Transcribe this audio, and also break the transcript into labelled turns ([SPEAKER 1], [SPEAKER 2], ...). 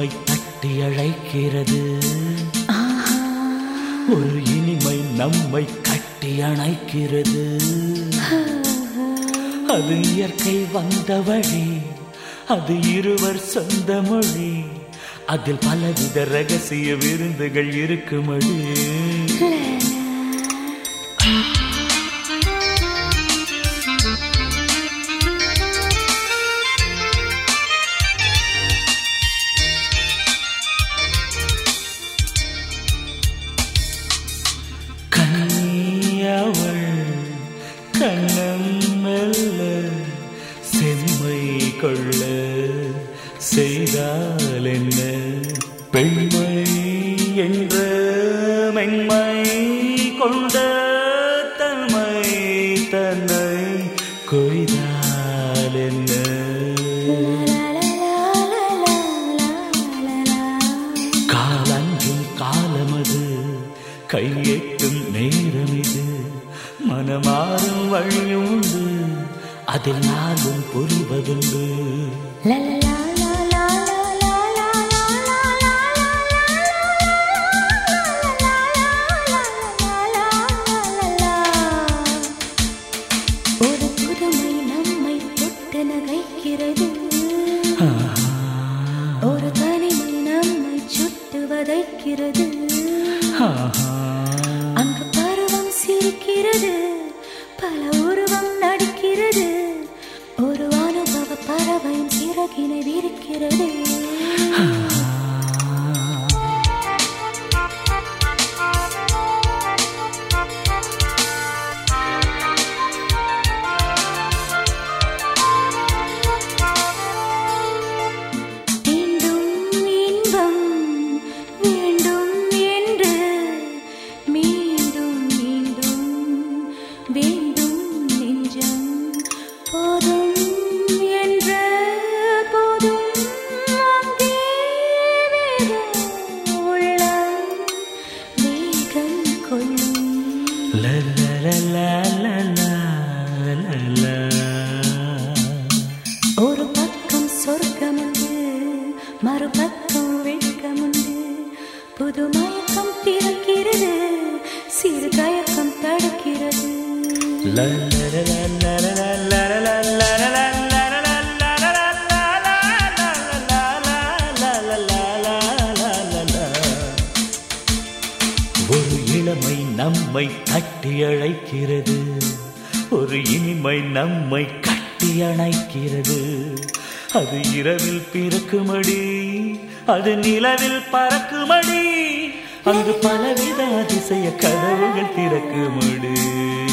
[SPEAKER 1] நம்மை தட்டி அழைக்கிறது ஒரு இனிமை நம்மை கட்டி அணைக்கிறது அது இயற்கை வந்த வழி அது இருவர் சொந்த மொழி அதில் பலவித ரகசிய விருந்துகள் இருக்குமடி கண்ணியவள் கண்ணம் மெல்ல செம்மை கொள்ள செய்தால் என்ன பெண்மை என்ற மென்மை கொண்ட தன்மை தன்னை கொய்தால் என்ன காலஞ்சும் காலமது கையெட்டும் நேரம் இது மனமாறும் வழியுண்டு அதில் நாளும் புரிவதுண்டு
[SPEAKER 2] ஒரு புதுமை நம்மை தொட்டு நகைக்கிறது ஒரு தனிமை நம்மை சுட்டு வதைக்கிறது அங்கு பருவம் சிரிக்கிறது பல உருவம் நடிக்கிறது ஒரு அனுபவ பறவையின் சிறகினை விரிக்கிறது மீண்டும் இன்பம் வேண்டும் என்று மீண்டும் மீண்டும் வேண்டும் நெஞ்சம் போதும் என்ற போதும் அங்கே வேகம் உள்ளம் வேகம் கொள்ளும் ஒரு பக்கம் சொர்க்கம் உண்டு மறுபக்கம் வெட்கம் உண்டு புது மயக்கம் பிறக்கிறது சிறு தயக்கம் தடுக்கிறது
[SPEAKER 1] ஒரு இளமை நம்மை தட்டி அழைக்கிறது ஒரு இனிமை நம்மை கட்டி அணைக்கிறது அது இரவில் பிறக்குமடி அது நிலவில் பறக்குமடி அங்கு பலவித அதிசய கதவுகள் திறக்குமடி